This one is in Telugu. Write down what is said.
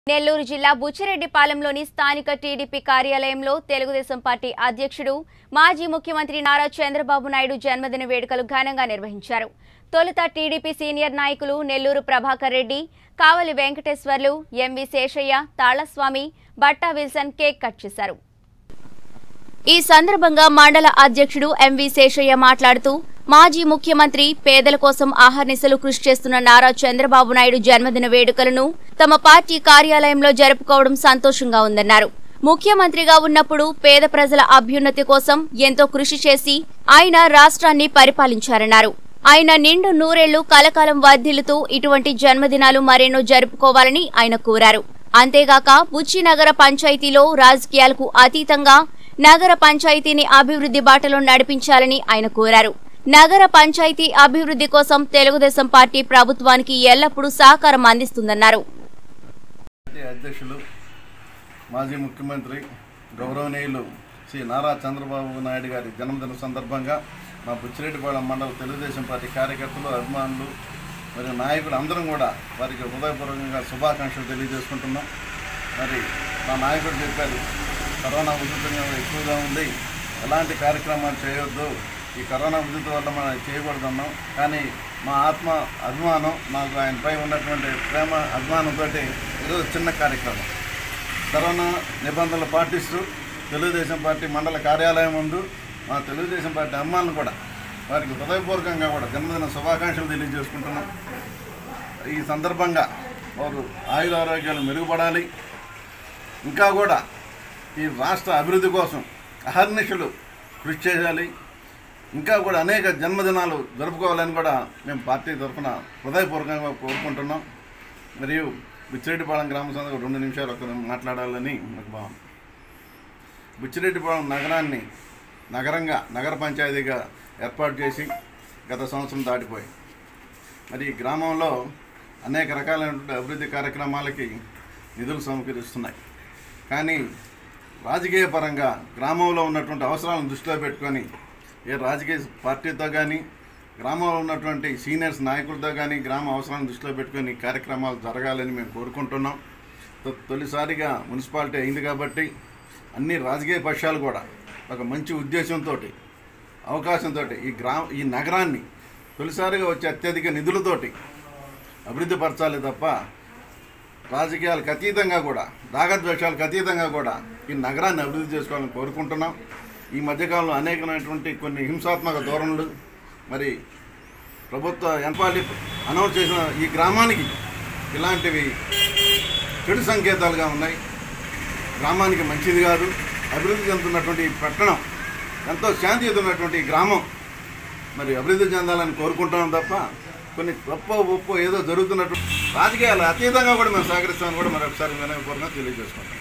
నెల్లూరు జిల్లా బుచ్చిరెడ్డిపాలెంలోని స్థానిక టీడీపీ కార్యాలయంలో తెలుగుదేశం పార్టీ అధ్యక్షుడు మాజీ ముఖ్యమంత్రి నారా చంద్రబాబు నాయుడు జన్మదిన వేడుకలు ఘనంగా నిర్వహించారు తొలుత టీడీపీ సీనియర్ నాయకులు Nellore Prabhakar Reddy Kavali Venkateswarlu MV Seshaiah Talaswamy Batta Wilson cake cut చేశారు ఈ సందర్భంగా మండల అధ్యక్షుడు ఎంవి శేషయ్య మాట్లాడుతూ మాజీ ముఖ్యమంత్రి పేదల కోసం ఆహర్నిశలు కృషి చేస్తున్న నారా చంద్రబాబు నాయుడు జన్మదిన వేడుకలను తమ పార్టీ కార్యాలయంలో జరుపుకోవడం సంతోషంగా ఉందన్నారు ముఖ్యమంత్రిగా ఉన్నప్పుడు పేద ప్రజల అభ్యున్నతి కోసం ఎంతో కృషి చేసి ఆయన రాష్ట్రాన్ని పరిపాలించారన్నారు ఆయన నిండు నూరేళ్లు కలకాలం వర్ధిల్లుతూ ఇటువంటి జన్మదినాలు మరెన్నో జరుపుకోవాలని ఆయన కోరారు అంతేగాక బుచ్చి నగర పంచాయతీలో రాజకీయాలకు అతీతంగా నగర పంచాయతీని అభివృద్ధి బాటలో నడిపించాలని ఆయన కోరారు నగర పంచాయతీ అభివృద్ధి కోసం తెలుగుదేశం పార్టీ ప్రభుత్వానికి ఎల్లప్పుడూ సహకారం అందిస్తుందన్నారు పార్టీ అధ్యక్షులు మాజీ ముఖ్యమంత్రి గౌరవనీయులు శ్రీ నారా చంద్రబాబు నాయుడు గారి జన్మదిన సందర్భంగా మా బుచ్చిరెడ్డిపాళెం మండల తెలుగుదేశం పార్టీ కార్యకర్తలు అభిమానులు మరియు నాయకులు అందరం కూడా వారికి హృదయపూర్వకంగా శుభాకాంక్షలు తెలియజేసుకుంటున్నాం మరి మా నాయకుడు చెప్పారు కరోనా ఉధృతంగా ఎక్కువగా ఉంది ఎలాంటి కార్యక్రమాలు చేయొద్దు ఈ కరోనా ఉధృతి వల్ల మనం చేయకూడదన్నాం కానీ మా ఆత్మ అభిమానం నాకు ఆయనపై ఉన్నటువంటి ప్రేమ అభిమానంతో ఈరోజు చిన్న కార్యక్రమం కరోనా నిబంధనలు పాటిస్తూ తెలుగుదేశం పార్టీ మండల కార్యాలయం ముందు మా తెలుగుదేశం పార్టీ అమ్మాలను కూడా వారికి హృదయపూర్వకంగా కూడా జన్మదిన శుభాకాంక్షలు తెలియజేసుకుంటున్నాం ఈ సందర్భంగా వారు ఆయుధ ఆరోగ్యాలు మెరుగుపడాలి ఇంకా కూడా ఈ రాష్ట్ర అభివృద్ధి కోసం అహర్నిశలు కృషి చేయాలి ఇంకా కూడా అనేక జన్మదినాలు జరుపుకోవాలని కూడా మేము పార్టీ తరఫున హృదయపూర్వకంగా కోరుకుంటున్నాం మరియు బుచ్చిరెడ్డిపాళెం గ్రామ సంఘం రెండు నిమిషాలు ఒక మాట్లాడాలని నాకు భావన బుచ్చిరెడ్డిపాళెం నగరాన్ని నగరంగా నగర పంచాయతీగా ఏర్పాటు చేసి గత సంవత్సరం దాటిపోయి మరి ఈ గ్రామంలో అనేక రకాలైనటువంటి అభివృద్ధి కార్యక్రమాలకి నిధులు సమకూరుస్తున్నాయి కానీ రాజకీయ పరంగా గ్రామంలో ఉన్నటువంటి అవసరాలను దృష్టిలో పెట్టుకొని ఏ రాజకీయ పార్టీతో కానీ గ్రామంలో ఉన్నటువంటి సీనియర్స్ నాయకులతో కానీ గ్రామ అవసరాలను దృష్టిలో పెట్టుకొని కార్యక్రమాలు జరగాలని మేము కోరుకుంటున్నాం తొ- తొలిసారిగా మున్సిపాలిటీ అయింది కాబట్టి అన్ని రాజకీయ పక్షాలు కూడా ఒక మంచి ఉద్దేశంతో అవకాశంతో ఈ గ్రా ఈ నగరాన్ని తొలిసారిగా వచ్చే అత్యధిక నిధులతోటి అభివృద్ధి పరచాలి తప్ప రాజకీయాలకు అతీతంగా కూడా రాగద్వేషాలకు అతీతంగా కూడా ఈ నగరాన్ని అభివృద్ధి చేసుకోవాలని కోరుకుంటున్నాం ఈ మధ్యకాలంలో అనేకమైనటువంటి కొన్ని హింసాత్మక ధోరణులు మరి ప్రభుత్వ ఎంపాలి అనౌన్స్ చేసిన ఈ గ్రామానికి ఇలాంటివి చెడు సంకేతాలుగా ఉన్నాయి గ్రామానికి మంచిది కాదు అభివృద్ధి చెందుతున్నటువంటి ఈ పట్టణం ఎంతో శాంతియుత ఉన్నటువంటి ఈ గ్రామం మరి అభివృద్ధి చెందాలని కోరుకుంటున్నాం తప్ప కొన్ని గొప్ప ఒప్పో ఏదో జరుగుతున్నట్టు రాజకీయాలు అతీతంగా కూడా మేము సహకరిస్తామని కూడా మరొకసారి వినయపూర్వకంగా తెలియజేసుకుంటాం